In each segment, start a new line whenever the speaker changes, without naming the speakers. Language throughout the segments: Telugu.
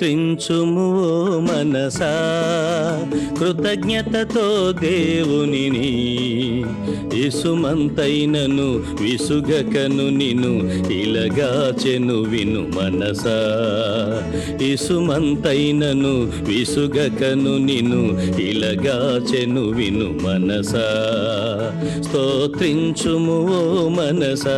స్తోత్రించుము ఓ మనసా కృతజ్ఞతతో దేవునిని ఇసుమంతైనను విసుగకను నిను ఇలగాచెను విను మనసా ఇసుమంతైనను విసుగకను నిను ఇలగాచెను విను మనసా స్తోత్రించుము ఓ మనసా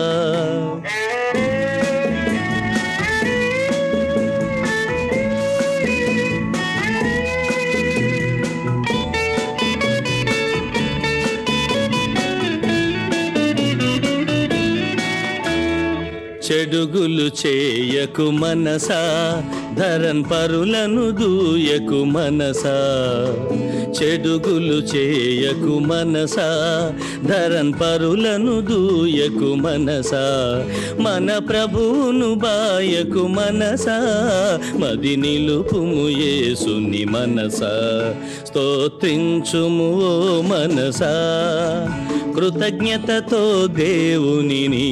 చెడుగులు చేయకు మనసా ధరన్ పరులను దూయకు మనసా చెడుగులు చేయకు మనసా ధరన్ పరులను దూయకు మనసా మన ప్రభువును బాయకు మనసా మది నిలుపుము యేసుని మనసా స్తోత్రించుము ఓ మనసా కృతజ్ఞతతో దేవునిని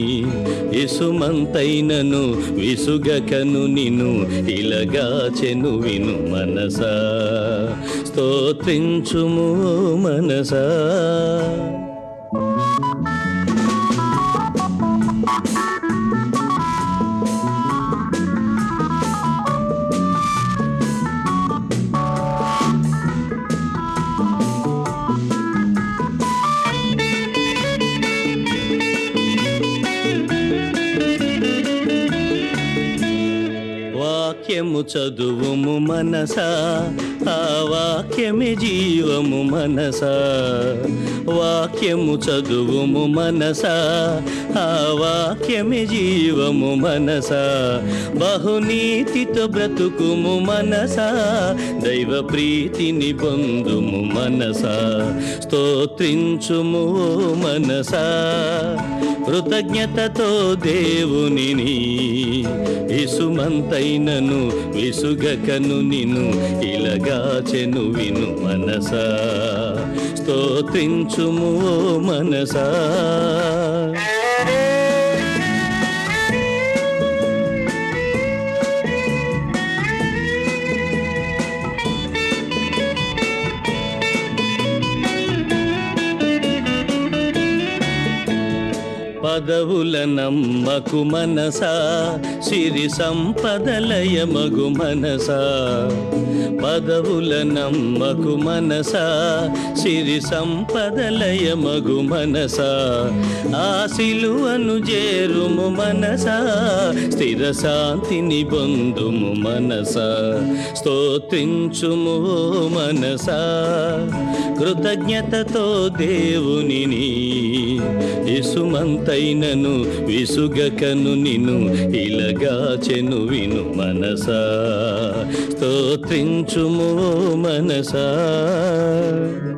ఇసుమంతైనను విసుగకను నిను ఇలగాచెను విను మనసా స్తోత్రించుము ఓ మనసా వాక్యము చదువుము మనసా ఆ వాక్యమే జీవము మనసా వాక్యము చదువుము మనసా ఆ వాక్యమే జీవము మనసా బహునీతితో బ్రతుకుము మనసా దైవ ప్రీతిని పొందుము మనసా స్తోత్రించుము ఓ మనసా కృతజ్ఞతతో దేవునిని ఇసుమంతైనను విసుగకను నిను ఇలగాచెను విను మనసా స్తోత్రించుము ఓ మనసా పదవుల నమ్మకు మనసా సిరి సంపదలయ మగు మనసా పదవుల నమ్మకు మనసా సిరి సంపదలయ మగు మనసా ఆ సిలువను చేరుము మనసా స్థిర శాంతిని పొందుము మనసా స్తోత్రించుము ఓ మనసా కృతజ్ఞతతో దేవునిని ఇసుమంతైనను విసుగకను నిను ఇలగాచెను విను మనసా స్తోత్రించుము ఓ మనసా